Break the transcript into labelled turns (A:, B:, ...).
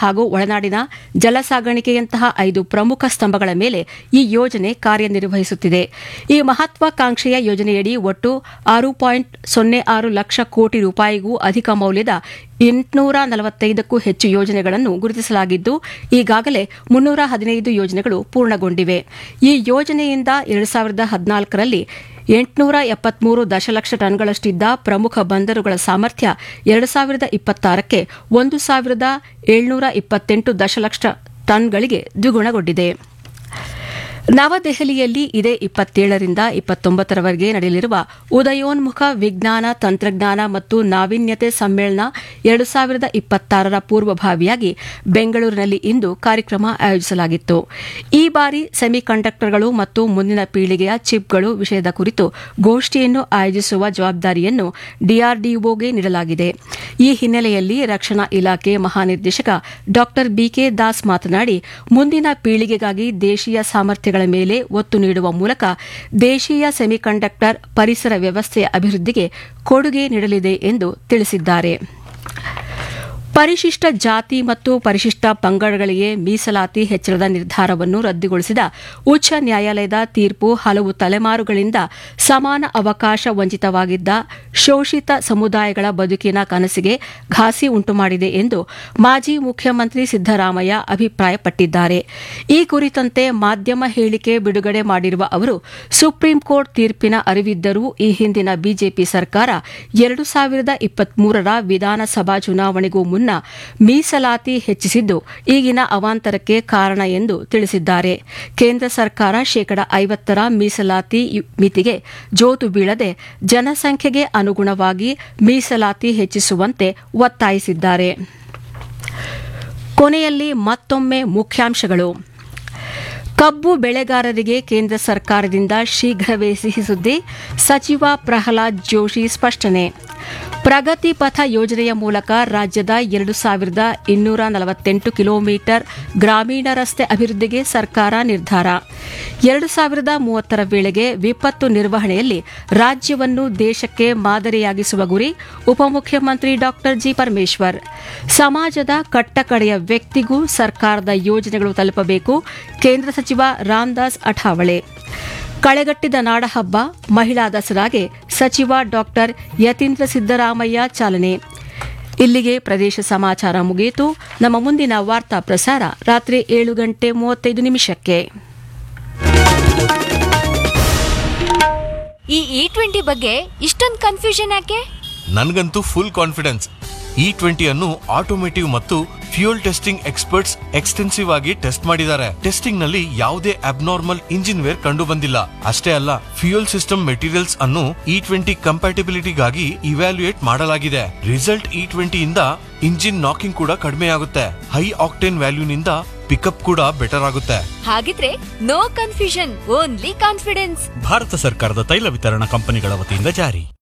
A: ಹಾಗೂ ಒಳನಾಡಿನ ಜಲ ಸಾಗಾಣಿಕೆಯಂತಹ ಐದು ಪ್ರಮುಖ ಸ್ತಂಭಗಳ ಮೇಲೆ ಈ ಯೋಜನೆ ಕಾರ್ಯನಿರ್ವಹಿಸುತ್ತಿದೆ ಈ ಮಹತ್ವಾಕಾಂಕ್ಷೆಯ ಯೋಜನೆಯಡಿ ಒಟ್ಟು ಆರು ಪಾಯಿಂಟ್ ಸೊನ್ನೆ ಆರು ಲಕ್ಷ ಕೋಟಿ ರೂಪಾಯಿಗೂ ಅಧಿಕ ಮೌಲ್ಯದ ಎಂಟುನೂರ ನಲವತ್ತೈದಕ್ಕೂ ಹೆಚ್ಚು ಯೋಜನೆಗಳನ್ನು ಗುರುತಿಸಲಾಗಿದ್ದು ಈಗಾಗಲೇ ಮುನ್ನೂರ ಹದಿನೈದು ಯೋಜನೆಗಳು ಪೂರ್ಣಗೊಂಡಿವೆ ಈ ಯೋಜನೆಯಿಂದ ಎರಡು ಸಾವಿರದ ಹದಿನಾಲ್ಕರಲ್ಲಿ ಎಂಟುನೂರ ಎಪ್ಪತ್ಮೂರು ದಶಲಕ್ಷ ಟನ್ಗಳಷ್ಟಿದ್ದ ಪ್ರಮುಖ ಬಂದರುಗಳ ಸಾಮರ್ಥ್ಯ ಎರಡು ಸಾವಿರದ ಇಪ್ಪತ್ತಾರಕ್ಕೆ ಒಂದು ಸಾವಿರದ ಏಳ್ನೂರ ಇಪ್ಪತ್ತೆಂಟು ದಶಲಕ್ಷ ಟನ್ಗಳಿಗೆ ದ್ವಿಗುಣಗೊಂಡಿದೆ ನವದೆಹಲಿಯಲ್ಲಿ ಇದೇ ಇಪ್ಪತ್ತೇಳರಿಂದ ಇಪ್ಪತ್ತೊಂಬತ್ತರವರೆಗೆ ನಡೆಯಲಿರುವ ಉದಯೋನ್ಮುಖ ವಿಜ್ಞಾನ ತಂತ್ರಜ್ಞಾನ ಮತ್ತು ನಾವೀನ್ಯತೆ ಸಮ್ಮೇಳನ ಎರಡು ಸಾವಿರದ ಇಪ್ಪತ್ತಾರರ ಪೂರ್ವಭಾವಿಯಾಗಿ ಬೆಂಗಳೂರಿನಲ್ಲಿ ಇಂದು ಕಾರ್ಯಕ್ರಮ ಆಯೋಜಿಸಲಾಗಿತ್ತು ಈ ಬಾರಿ ಸೆಮಿಕಂಡಕ್ಟರ್ಗಳು ಮತ್ತು ಮುಂದಿನ ಪೀಳಿಗೆಯ ಚಿಪ್ಗಳು ವಿಷಯದ ಕುರಿತು ಗೋಷ್ಠಿಯನ್ನು ಆಯೋಜಿಸುವ ಜವಾಬ್ದಾರಿಯನ್ನು ಡಿಆರ್ಡಿಒಗೆ ನೀಡಲಾಗಿದೆ ಈ ಹಿನ್ನೆಲೆಯಲ್ಲಿ ರಕ್ಷಣಾ ಇಲಾಖೆ ಮಹಾನಿರ್ದೇಶಕ ಡಾ ಬಿಕೆ ದಾಸ್ ಮಾತನಾಡಿ ಮುಂದಿನ ಪೀಳಿಗೆಗಾಗಿ ದೇಶೀಯ ಸಾಮರ್ಥ್ಯಗಳ ಮೇಲೆ ಒತ್ತು ನೀಡುವ ಮೂಲಕ ದೇಶೀಯ ಸೆಮಿಕಂಡಕ್ಟರ್ ಪರಿಸರ ವ್ಯವಸ್ಥೆಯ ಅಭಿವೃದ್ಧಿಗೆ ಕೊಡುಗೆ ನೀಡಲಿದೆ ಎಂದು ತಿಳಿಸಿದ್ದಾರೆ ಪರಿಶಿಷ್ಟ ಜಾತಿ ಮತ್ತು ಪರಿಶಿಷ್ಟ ಪಂಗಡಗಳಿಗೆ ಮೀಸಲಾತಿ ಹೆಚ್ಚಳದ ನಿರ್ಧಾರವನ್ನು ರದ್ದುಗೊಳಿಸಿದ ಉಚ್ಚ ನ್ಯಾಯಾಲಯದ ತೀರ್ಪು ಹಲವು ತಲೆಮಾರುಗಳಿಂದ ಸಮಾನ ಅವಕಾಶ ವಂಚಿತವಾಗಿದ್ದ ಶೋಷಿತ ಸಮುದಾಯಗಳ ಬದುಕಿನ ಕನಸಿಗೆ ಘಾಸಿ ಉಂಟುಮಾಡಿದೆ ಎಂದು ಮಾಜಿ ಮುಖ್ಯಮಂತ್ರಿ ಸಿದ್ದರಾಮಯ್ಯ ಅಭಿಪ್ರಾಯಪಟ್ಟಿದ್ದಾರೆ ಈ ಕುರಿತಂತೆ ಮಾಧ್ಯಮ ಹೇಳಿಕೆ ಬಿಡುಗಡೆ ಮಾಡಿರುವ ಅವರು ಸುಪ್ರೀಂ ಕೋರ್ಟ್ ತೀರ್ಪಿನ ಅರಿವಿದ್ದರೂ ಈ ಹಿಂದಿನ ಬಿಜೆಪಿ ಸರ್ಕಾರ ಎರಡು ಸಾವಿರದ ಇಪ್ಪತ್ಮೂರರ ವಿಧಾನಸಭಾ ಚುನಾವಣೆಗೂ ಮುನ್ನ ಮೀಸಲಾತಿ ಹೆಚ್ಚಿಸಿದ್ದು ಈಗಿನ ಅವಾಂತರಕ್ಕೆ ಕಾರಣ ಎಂದು ತಿಳಿಸಿದ್ದಾರೆ ಕೇಂದ್ರ ಸರ್ಕಾರ ಶೇಕಡ ಐವತ್ತರ ಮೀಸಲಾತಿ ಮಿತಿಗೆ ಜೋತು ಬೀಳದೆ ಜನಸಂಖ್ಯೆಗೆ ಅನುಗುಣವಾಗಿ ಮೀಸಲಾತಿ ಹೆಚ್ಚಿಸುವಂತೆ ಒತ್ತಾಯಿಸಿದ್ದಾರೆ ಕೊನೆಯಲ್ಲಿ ಮತ್ತೊಮ್ಮೆ ಮುಖ್ಯಾಂಶಗಳು ಕಬ್ಬು ಬೆಳೆಗಾರರಿಗೆ ಕೇಂದ್ರ ಸರ್ಕಾರದಿಂದ ಶೀಘ್ರವೇ ಸಿಹಿ ಸುದ್ದಿ ಸಚಿವ ಪ್ರಹ್ಲಾದ್ ಜೋಶಿ ಸ್ಪಷ್ಟನೆ ಪ್ರಗತಿ ಪಥ ಯೋಜನೆಯ ಮೂಲಕ ರಾಜ್ಯದ ಎರಡು ಸಾವಿರದ ಇನ್ನೂರ ನಲವತ್ತೆಂಟು ಕಿಲೋಮೀಟರ್ ಗ್ರಾಮೀಣ ರಸ್ತೆ ಅಭಿವೃದ್ಧಿಗೆ ಸರ್ಕಾರ ನಿರ್ಧಾರ ಎರಡು ಸಾವಿರದ ಮೂವತ್ತರ ವೇಳೆಗೆ ವಿಪತ್ತು ನಿರ್ವಹಣೆಯಲ್ಲಿ ರಾಜ್ಯವನ್ನು ದೇಶಕ್ಕೆ ಮಾದರಿಯಾಗಿಸುವ ಗುರಿ ಉಪಮುಖ್ಯಮಂತ್ರಿ ಡಾ ಜಿ ಪರಮೇಶ್ವರ್ ಸಮಾಜದ ಕಟ್ಟಕಡೆಯ ವ್ಯಕ್ತಿಗೂ ಸರ್ಕಾರದ ಯೋಜನೆಗಳು ತಲುಪಬೇಕು ಕೇಂದ್ರ ಸಚಿವ ರಾಮದಾಸ್ ಅಠಾವಳೆ ಕಳೆಗಟ್ಟಿದ ನಾಡಹಬ್ಬ ಮಹಿಳಾ ದಸರಾಗೆ ಸಚಿವ ಡಾಕ್ಟರ್ ಯತೀಂದ್ರ ಸಿದ್ದರಾಮಯ್ಯ ಚಾಲನೆ ಇಲ್ಲಿಗೆ ಪ್ರದೇಶ ಸಮಾಚಾರ ಮುಗಿಯಿತು ನಮ್ಮ ಮುಂದಿನ ವಾರ್ತಾ ಪ್ರಸಾರ ರಾತ್ರಿ ಏಳು ಗಂಟೆ ಮೂವತ್ತೈದು ನಿಮಿಷಕ್ಕೆ
B: ಈ ಇ ಟ್ವೆಂಟಿ ಬಗ್ಗೆ ಇಷ್ಟೊಂದು ಕನ್ಫ್ಯೂಷನ್ ಯಾಕೆ
C: ನನ್ಗಂತೂ ಫುಲ್ ಕಾನ್ಫಿಡೆನ್ಸ್ ಇ ಟ್ವೆಂಟಿ ಅನ್ನು ಆಟೋಮೇಟಿವ್ ಮತ್ತು ಫ್ಯೂಯಲ್ ಟೆಸ್ಟಿಂಗ್ ಎಕ್ಸ್ಪರ್ಟ್ಸ್ ಎಕ್ಸ್ಟೆನ್ಸಿವ್ ಆಗಿ ಟೆಸ್ಟ್ ಮಾಡಿದ್ದಾರೆ ಟೆಸ್ಟಿಂಗ್ ನಲ್ಲಿ ಯಾವುದೇ ಅಬ್ನಾರ್ಮಲ್ ಇಂಜಿನ್ ವೇರ್ ಕಂಡು ಬಂದಿಲ್ಲ ಅಷ್ಟೇ ಅಲ್ಲ ಫ್ಯೂಯಲ್ ಸಿಸ್ಟಮ್ ಮೆಟೀರಿಯಲ್ಸ್ ಅನ್ನು ಇ ಟ್ವೆಂಟಿ ಕಂಪ್ಯಾಟಿಬಿಲಿಟಿಗಾಗಿ ಇವ್ಯಾಲ್ಯೂಯೇಟ್ ಮಾಡಲಾಗಿದೆ ರಿಸಲ್ಟ್ ಇ ಟ್ವೆಂಟಿ ಇಂದ ಇಂಜಿನ್ ನಾಕಿಂಗ್ ಕೂಡ ಕಡಿಮೆ ಆಗುತ್ತೆ ಹೈ ಆಕ್ಟೇನ್ ವ್ಯಾಲ್ಯೂನಿಂದ ಪಿಕಪ್ ಕೂಡ ಬೆಟರ್ ಆಗುತ್ತೆ
B: ಹಾಗಿದ್ರೆ no confusion only confidence
D: Bharat ಸರ್ಕಾರದ ತೈಲ ವಿತರಣಾ ಕಂಪನಿಗಳ ವತಿಯಿಂದ ಜಾರಿ